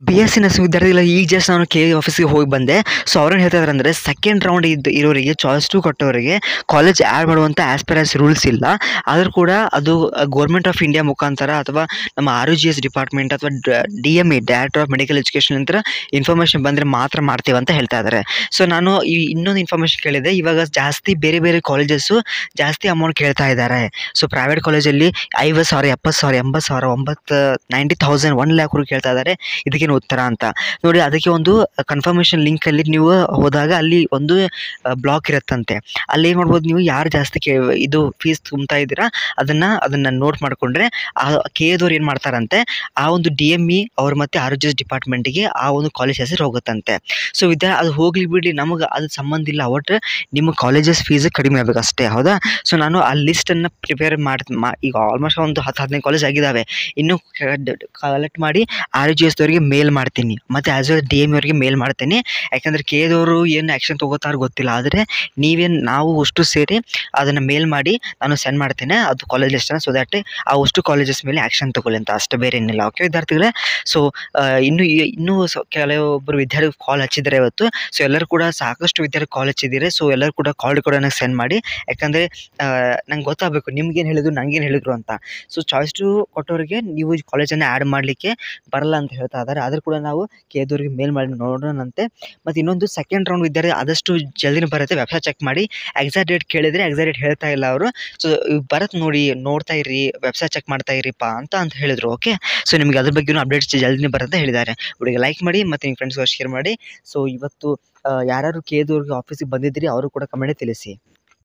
B S C nursing ವಿದ್ಯಾರ್ಥಿಗಳ ಈಗ just ನಾನು ಕೆ ಆಫೀಸಿಗೆ ಹೋಗಿ ಬಂದೆ ಸೊ ಅವ್ರೇನು ಹೇಳ್ತಾ ಇದ್ದಾರೆ ಅಂದರೆ ಸೆಕೆಂಡ್ ರೌಂಡ್ ಇದ್ದು ಇರೋರಿಗೆ ಚಾಯ್ಸ್ ಟು ಕೊಟ್ಟವರಿಗೆ ಕಾಲೇಜ್ ಆ್ಯಡ್ ಮಾಡುವಂಥ ಆಸ್ಪಿರೆನ್ಸ್ ರೂಲ್ಸ್ ಇಲ್ಲ ಆದರೂ ಕೂಡ ಅದು ಗೌರ್ಮೆಂಟ್ ಆಫ್ ಇಂಡಿಯಾ ಮುಖಾಂತರ ಅಥವಾ ನಮ್ಮ R U G S department ಅಥವಾ D M E director of medical education ಅಂತ ಇನ್ಫಾರ್ಮೇಷನ್ ಬಂದರೆ ಮಾತ್ರ ಮಾಡ್ತೀವಿ ಅಂತ ಹೇಳ್ತಾ ಇದ್ದಾರೆ ಸೊ ನಾನು ಈ ಇನ್ನೊಂದು ಇನ್ಫಾರ್ಮೇಷನ್ ಕೇಳಿದೆ ಇವಾಗ ಜಾಸ್ತಿ ಬೇರೆ ಬೇರೆ ಕಾಲೇಜಸ್ಸು ಜಾಸ್ತಿ ಅಮೌಂಟ್ ಕೇಳ್ತಾ ಇದ್ದಾರೆ ಸೊ ಪ್ರೈವೇಟ್ ಕಾಲೇಜಲ್ಲಿ ಐವತ್ತು ಸಾವಿರ ಎಪ್ಪತ್ತು ಸಾವಿರ ಎಂಬತ್ತು ಸಾವಿರ ಒಂಬತ್ತು ನೈಂಟಿ ತೌಸಂಡ್ ಒನ್ ಲ್ಯಾಕ್ವರೆಗೂ ಕೇಳ್ತಾ ಇದ್ದಾರೆ ಇದಕ್ಕೇನು ಉತ್ತರ ಅಂತ ನೋಡಿ ಅದಕ್ಕೆ ಒಂದು ಕನ್ಫರ್ಮೇಷನ್ ಲಿಂಕಲ್ಲಿ ನೀವು ಹೋದಾಗ ಅಲ್ಲಿ ಒಂದು ಬ್ಲಾಕ್ ಇರುತ್ತಂತೆ ಅಲ್ಲಿ ಏನು ಮಾಡ್ಬೋದು ನೀವು ಯಾರು ಜಾಸ್ತಿ ಕೇ ಇದು ಫೀಸ್ ತುಂಬ್ತಾ ಇದ್ದೀರಾ ಅದನ್ನು ಅದನ್ನು ನೋಟ್ ಮಾಡಿಕೊಂಡ್ರೆ ಆ ಕೆ ಎದವ್ರು ಏನು ಮಾಡ್ತಾರಂತೆ ಆ ಒಂದು ಡಿ ಎಮ್ ಇ ಅವ್ರು ಮತ್ತು ಆರೋಗ್ಯ ಡಿಪಾರ್ಟ್ಮೆಂಟಿಗೆ ಆ ಒಂದು ಕಾಲೇಜ್ ಹೆಸರು ಹೋಗುತ್ತಂತೆ ಸೊ ವಿದ್ಯಾ ಅದು ಹೋಗ್ಲಿ ಬಿಡಿ ನಮಗೆ ಅದು ಸಂಬಂಧ ಇಲ್ಲ ಒಟ್ಟು ನಿಮ್ಮ ಕಾಲೇಜಸ್ ಫೀಸ್ ಕಡಿಮೆ ಆಗಬೇಕು ಅಷ್ಟೇ ಹೌದಾ ಸೊ ನಾನು ಆ ಲಿಸ್ಟನ್ನು ಪ್ರಿಪೇರ್ ಮಾಡಿ ಮಾ ಈಗ ಆಲ್ಮೋಸ್ಟ್ ಒಂದು ಹತ್ತು ಹದಿನೈದು ಕಾಲೇಜ್ ಆಗಿದ್ದಾವೆ ಇನ್ನೂ ಕಲೆಕ್ಟ್ ಮಾಡಿ ಆರ್ ಜಿ ಎಸ್ದವ್ರಿಗೆ ಮೇಲ್ ಮಾಡ್ತೀನಿ ಮತ್ತು ಆ್ಯಸ್ ವೆಲ್ ಡಿ ಎಮ್ ಅವ್ರಿಗೆ ಮೇಲ್ ಮಾಡ್ತೀನಿ ಯಾಕಂದರೆ ಕೆ ಎದವರು ಏನು ಆ್ಯಕ್ಷನ್ ತೊಗೋತಾರೋ ಗೊತ್ತಿಲ್ಲ ಆದರೆ ನೀವೇನು ನಾವು ಅಷ್ಟು ಸೇರಿ ಅದನ್ನು ಮೇಲ್ ಮಾಡಿ ನಾನು ಸೆಂಡ್ ಮಾಡ್ತೇನೆ ಅದು ಕಾಲೇಜ್ ಲಿಸ್ಟನ್ನು ಸೊ ದ್ಯಾಟ್ ಆ ಅಷ್ಟು ಕಾಲೇಜಸ್ ಮೇಲೆ ಆ್ಯಕ್ಷನ್ ತೊಗೊಳ್ಳಿ ಅಂತ ಅಷ್ಟು ಬೇರೆ ಏನಿಲ್ಲ ಓಕೆ ವಿದ್ಯಾರ್ಥಿಗಳೇ ಸೊ ಇನ್ನು ಈ- ಇನ್ನೂ ಸ ಕೆಲವೊಬ್ಬರು ವಿದ್ಯಾರ್ಥಿ ಕಾಲ್ ಹಚ್ಚಿದ್ದಾರೆ ಇವತ್ತು ಸೊ ಎಲ್ಲರೂ ಕೂಡ ಸಾಕಷ್ಟು ವಿದ್ಯಾರ್ಥಿ ಕಾಲ್ ಹಚ್ಚಿದ್ದೀರಿ ಸೊ ಎಲ್ಲರೂ ಕೂಡ ಕಾಲ್ ಕೂಡ ನನಗೆ ಸೆಂಡ್ ಮಾಡಿ ಯಾಕಂದರೆ ನಂಗೆ ಗೊತ್ತಾಗಬೇಕು ನಿಮ್ಗೇನು ಹೇಳಿದ್ರು ನಂಗೇನು ಹೇಳಿದ್ರು ಅಂತ ಸೊ ಚಾಯ್ಸ್ ಟು ಕೊಟ್ಟವರಿಗೆ ನೀವು ಕಾಲೇಜನ್ನು ಆ್ಯಡ್ ಮಾಡಲಿಕ್ಕೆ ಬರಲ್ಲ ಅಂತ ಹೇಳ್ತಾ ಇದ್ದಾರೆ ಆದರೂ ಕೂಡ ನಾವು ಕೇದವ್ರಿಗೆ ಮೇಲ್ ಮಾಡಿ ನೋಡೋಣಂತೆ ಮತ್ತು ಇನ್ನೊಂದು ಸೆಕೆಂಡ್ ರೌಂಡ್ ವಿದ್ಯಾರ್ಥಿ ಆದಷ್ಟು ಜಲ್ದಿನೇ ಬರುತ್ತೆ ವೆಬ್ಸೈಟ್ ಚೆಕ್ ಮಾಡಿ ಎಕ್ಸಾಕ್ಟ್ ಡೇಟ್ ಕೇಳಿದರೆ ಎಕ್ಸಾಕ್ಟ್ ಡೇಟ್ ಹೇಳ್ತಾ ಇಲ್ಲ ಅವರು ಸೊ ಬರತ್ತೆ ನೋಡಿ ನೋಡ್ತಾ ಇರಿ ವೆಬ್ಸೈಟ್ ಚೆಕ್ ಮಾಡ್ತಾ ಇರಿಪ್ಪ ಅಂತ ಅಂತ ಹೇಳಿದರು ಓಕೆ ಸೊ ನಿಮಗೆ ಅದ್ರ ಬಗ್ಗೆನೂ ಅಪ್ಡೇಟ್ಸ್ ಜಲ್ದಿನೇ ಬರುತ್ತೆ ಹೇಳಿದ್ದಾರೆ ಹುಡುಗಿ ಲೈಕ್ ಮಾಡಿ ಮತ್ತು ನಿಮ್ಮ ಫ್ರೆಂಡ್ಸ್ಗೆ ಶೇರ್ ಮಾಡಿ ಸೊ ಇವತ್ತು ಯಾರ್ಯಾರು ಕೇದವ್ರಿಗೆ ಆಫೀಸಿಗೆ ಬಂದಿದ್ದೀರಿ ಅವರು ಕೂಡ ಕಮೆಂಟ್ ತಿಳಿಸಿ